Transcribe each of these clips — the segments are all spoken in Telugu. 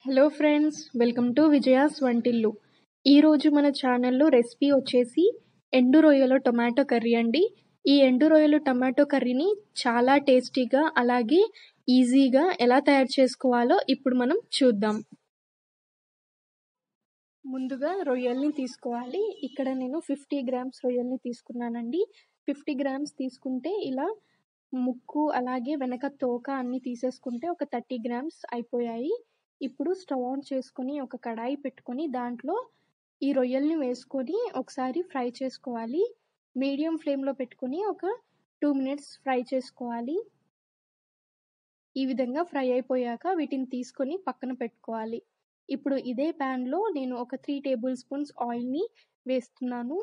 hello friends welcome to Vijaya's వంటిల్లు ఈరోజు మన ఛానల్లో రెసిపీ వచ్చేసి ఎండు రొయ్యల టొమాటో కర్రీ అండి ఈ ఎండు రొయ్యల టొమాటో కర్రీని చాలా టేస్టీగా అలాగే ఈజీగా ఎలా తయారు చేసుకోవాలో ఇప్పుడు మనం చూద్దాం ముందుగా రొయ్యల్ని తీసుకోవాలి ఇక్కడ నేను ఫిఫ్టీ గ్రామ్స్ రొయ్యల్ని తీసుకున్నానండి ఫిఫ్టీ గ్రామ్స్ తీసుకుంటే ఇలా ముక్కు అలాగే వెనక తోక అన్ని తీసేసుకుంటే ఒక థర్టీ గ్రామ్స్ అయిపోయాయి ఇప్పుడు స్టవ్ ఆన్ చేసుకొని ఒక కడాయి పెట్టుకొని దాంట్లో ఈ రొయ్యల్ని వేసుకొని ఒకసారి ఫ్రై చేసుకోవాలి మీడియం ఫ్లేమ్లో పెట్టుకొని ఒక టూ మినిట్స్ ఫ్రై చేసుకోవాలి ఈ విధంగా ఫ్రై అయిపోయాక వీటిని తీసుకొని పక్కన పెట్టుకోవాలి ఇప్పుడు ఇదే ప్యాన్లో నేను ఒక త్రీ టేబుల్ స్పూన్స్ ఆయిల్ని వేస్తున్నాను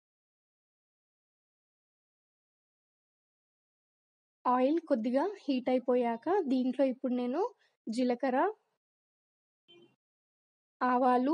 ఆయిల్ కొద్దిగా హీట్ అయిపోయాక దీంట్లో ఇప్పుడు నేను జీలకర్ర ఆవాలు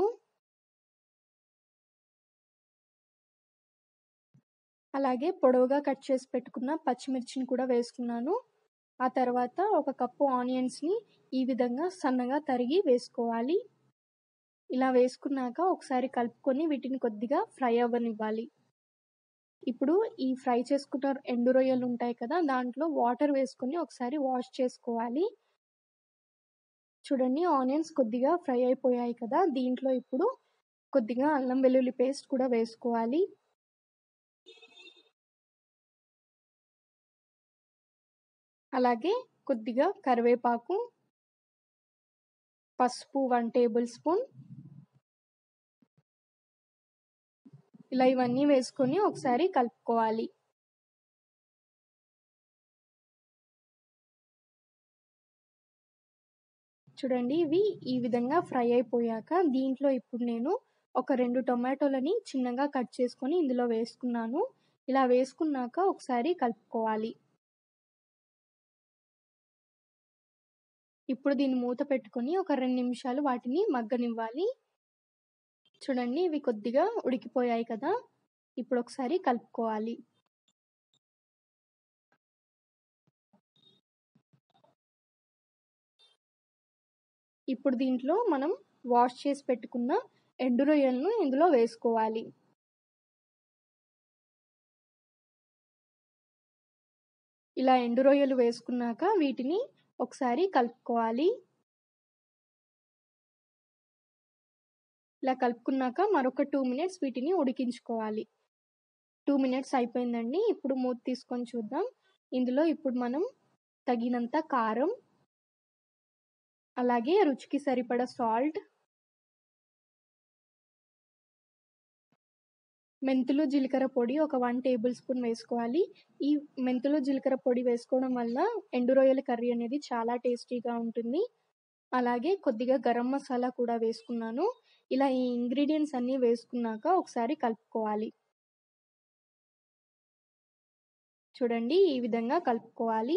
అలాగే పొడవుగా కట్ చేసి పెట్టుకున్న పచ్చిమిర్చిని కూడా వేసుకున్నాను ఆ తర్వాత ఒక కప్పు ఆనియన్స్ని ఈ విధంగా సన్నగా తరిగి వేసుకోవాలి ఇలా వేసుకున్నాక ఒకసారి కలుపుకొని వీటిని కొద్దిగా ఫ్రై అవ్వనివ్వాలి ఇప్పుడు ఈ ఫ్రై చేసుకున్న ఎండు రొయ్యలు ఉంటాయి కదా దాంట్లో వాటర్ వేసుకొని ఒకసారి వాష్ చేసుకోవాలి చూడండి ఆనియన్స్ కొద్దిగా ఫ్రై అయిపోయాయి కదా దీంట్లో ఇప్పుడు కొద్దిగా అల్లం వెల్లుల్లి పేస్ట్ కూడా వేసుకోవాలి అలాగే కొద్దిగా కరివేపాకు పసుపు వన్ టేబుల్ స్పూన్ ఇలా ఇవన్నీ వేసుకొని ఒకసారి కలుపుకోవాలి చూడండి ఇవి ఈ విధంగా ఫ్రై అయిపోయాక దీంట్లో ఇప్పుడు నేను ఒక రెండు టొమాటోలని చిన్నగా కట్ చేసుకొని ఇందులో వేసుకున్నాను ఇలా వేసుకున్నాక ఒకసారి కలుపుకోవాలి ఇప్పుడు దీన్ని మూత పెట్టుకొని ఒక రెండు నిమిషాలు వాటిని మగ్గనివ్వాలి చూడండి ఇవి కొద్దిగా ఉడికిపోయాయి కదా ఇప్పుడు ఒకసారి కలుపుకోవాలి ఇప్పుడు దీంట్లో మనం వాష్ చేసి పెట్టుకున్న ఎండు రొయ్యలను ఇందులో వేసుకోవాలి ఇలా ఎండు రొయ్యలు వేసుకున్నాక వీటిని ఒకసారి కలుపుకోవాలి ఇలా కలుపుకున్నాక మరొక టూ మినిట్స్ వీటిని ఉడికించుకోవాలి టూ మినిట్స్ అయిపోయిందండి ఇప్పుడు మూత తీసుకొని చూద్దాం ఇందులో ఇప్పుడు మనం తగినంత కారం అలాగే రుచికి సరిపడ సాల్ట్ మెంతులు జీలకర్ర పొడి ఒక వన్ టేబుల్ స్పూన్ వేసుకోవాలి ఈ మెంతులు జీలకర్ర పొడి వేసుకోవడం వల్ల ఎండు రొయ్యల కర్రీ అనేది చాలా టేస్టీగా ఉంటుంది అలాగే కొద్దిగా గరం మసాలా కూడా వేసుకున్నాను ఇలా ఈ ఇంగ్రీడియంట్స్ అన్నీ వేసుకున్నాక ఒకసారి కలుపుకోవాలి చూడండి ఈ విధంగా కలుపుకోవాలి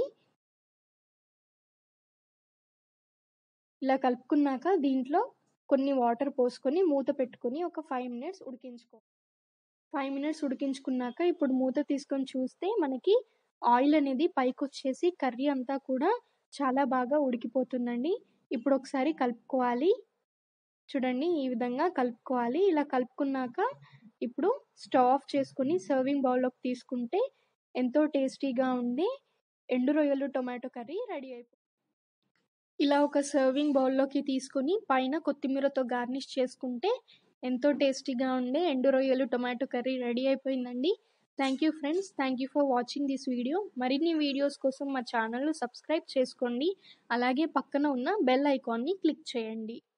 ఇలా కలుపుకున్నాక దీంట్లో కొన్ని వాటర్ పోసుకొని మూత పెట్టుకొని ఒక ఫైవ్ మినిట్స్ ఉడికించుకో ఫైవ్ మినిట్స్ ఉడికించుకున్నాక ఇప్పుడు మూత తీసుకొని చూస్తే మనకి ఆయిల్ అనేది పైకి వచ్చేసి కర్రీ అంతా కూడా చాలా బాగా ఉడికిపోతుందండి ఇప్పుడు ఒకసారి కలుపుకోవాలి చూడండి ఈ విధంగా కలుపుకోవాలి ఇలా కలుపుకున్నాక ఇప్పుడు స్టవ్ ఆఫ్ చేసుకుని సర్వింగ్ బౌల్లోకి తీసుకుంటే ఎంతో టేస్టీగా ఉండి ఎండు రొయ్యలు టొమాటో కర్రీ రెడీ అయిపోయింది ఇలా ఒక సర్వింగ్ బౌల్లోకి తీసుకొని పైన కొత్తిమీరతో గార్నిష్ చేసుకుంటే ఎంతో టేస్టీగా ఉండే ఎండు రొయ్యలు టొమాటో కర్రీ రెడీ అయిపోయిందండి thank you friends thank you for watching this video మరిన్ని వీడియోస్ కోసం మా ఛానల్ను సబ్స్క్రైబ్ చేసుకోండి అలాగే పక్కన ఉన్న బెల్ ఐకాన్ని క్లిక్ చేయండి